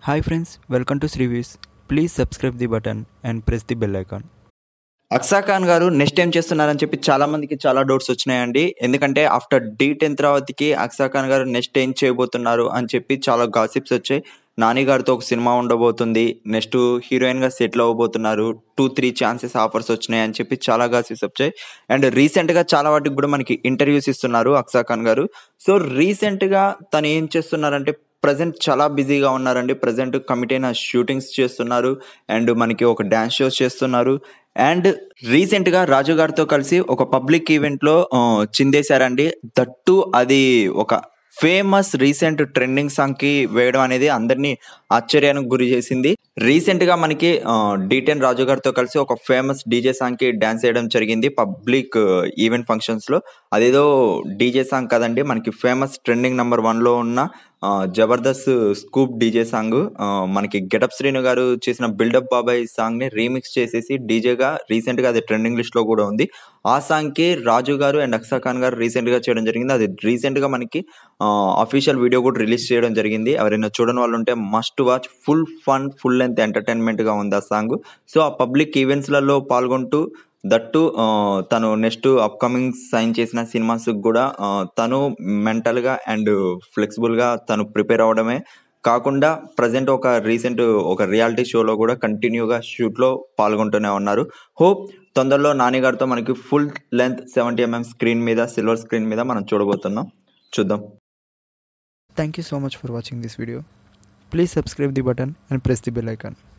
Hi friends, welcome to Srivis. Please subscribe the button and press the bell icon. Aqsa Khan గారు next ఏం చేస్తున్నారని చెప్పి చాలా మందికి చాలా డౌట్స్ వచ్చినాయండి ఎందుకంటే ఆఫ్టర్ డి టెన్ తర్వాతకి అక్సా ఖాన్ గారు నెక్స్ట్ ఏం చేయబోతున్నారు అని చెప్పి చాలా గాసిప్స్ వచ్చాయి నాని గారితో ఒక సినిమా ఉండబోతుంది నెక్స్ట్ హీరోయిన్ గా సెటిల్ అవ్వబోతున్నారు టూ త్రీ ఛాన్సెస్ ఆఫర్స్ వచ్చినాయి అని చెప్పి చాలా గాసిప్స్ వచ్చాయి అండ్ రీసెంట్ గా చాలా వాటికి కూడా మనకి ఇంటర్వ్యూస్ ఇస్తున్నారు అక్సా ఖాన్ గారు సో రీసెంట్ గా తను ఏం చేస్తున్నారంటే ప్రజెంట్ చాలా బిజీగా ఉన్నారండి ప్రజెంట్ కమిట్ అయిన షూటింగ్స్ చేస్తున్నారు అండ్ మనకి ఒక డ్యాన్స్ షోస్ చేస్తున్నారు అండ్ రీసెంట్ గా రాజు గారితో కలిసి ఒక పబ్లిక్ ఈవెంట్ లో ఆ, చిందేశారండి దట్టు అది ఒక ఫేమస్ రీసెంట్ ట్రెండింగ్ సాంగ్ కి వేయడం అనేది అందరినీ ఆశ్చర్యానికి గురి చేసింది రీసెంట్ గా మనకి డిటెన్ రాజు గారితో కలిసి ఒక ఫేమస్ డీజే సాంగ్ కి డాన్స్ చేయడం జరిగింది పబ్లిక్ ఈవెంట్ ఫంక్షన్స్ లో అదేదో డీజే సాంగ్ కదండి మనకి ఫేమస్ ట్రెండింగ్ నెంబర్ వన్ లో ఉన్న ఆ, జబర్దస్త్ స్కూప్ డీజే సాంగ్ ఆ, మనకి గెటప్ శ్రీను గారు చేసిన బిల్డప్ బాబాయ్ సాంగ్ ని రీమిక్స్ చేసేసి డీజేగా రీసెంట్ గా అది ట్రెండింగ్ లిస్ట్ లో కూడా ఉంది ఆ సాంగ్ కి రాజు గారు అండ్ అక్సా ఖాన్ గారు రీసెంట్ గా చేయడం జరిగింది అది రీసెంట్ గా మనకి అఫీషియల్ వీడియో కూడా రిలీజ్ చేయడం జరిగింది ఎవరైనా చూడని వాళ్ళు ఉంటే must watch full fun full length entertainment గా ఉంది ఆ సాంగ్ సో ఆ పబ్లిక్ ఈవెంట్స్ లలో పాల్గొంటూ దట్టు ఆ, తను నెక్స్ట్ అప్కమింగ్ సైన్ చేసిన సినిమాస్ కూడా ఆ, తను మెంటల్ గా అండ్ ఫ్లెక్సిబుల్ గా తను ప్రిపేర్ అవడమే కాకుండా ప్రజెంట్ ఒక రీసెంట్ ఒక రియాలిటీ షోలో కూడా కంటిన్యూగా షూట్ లో పాల్గొంటూనే ఉన్నారు హోప్ తొందరలో నాని గారితో మనకి full length seventy MM screen మీద సిల్వర్ స్క్రీన్ మీద మనం చూడబోతున్నాం చూద్దాం Thank you so much for watching this video. Please subscribe the button and press the bell icon.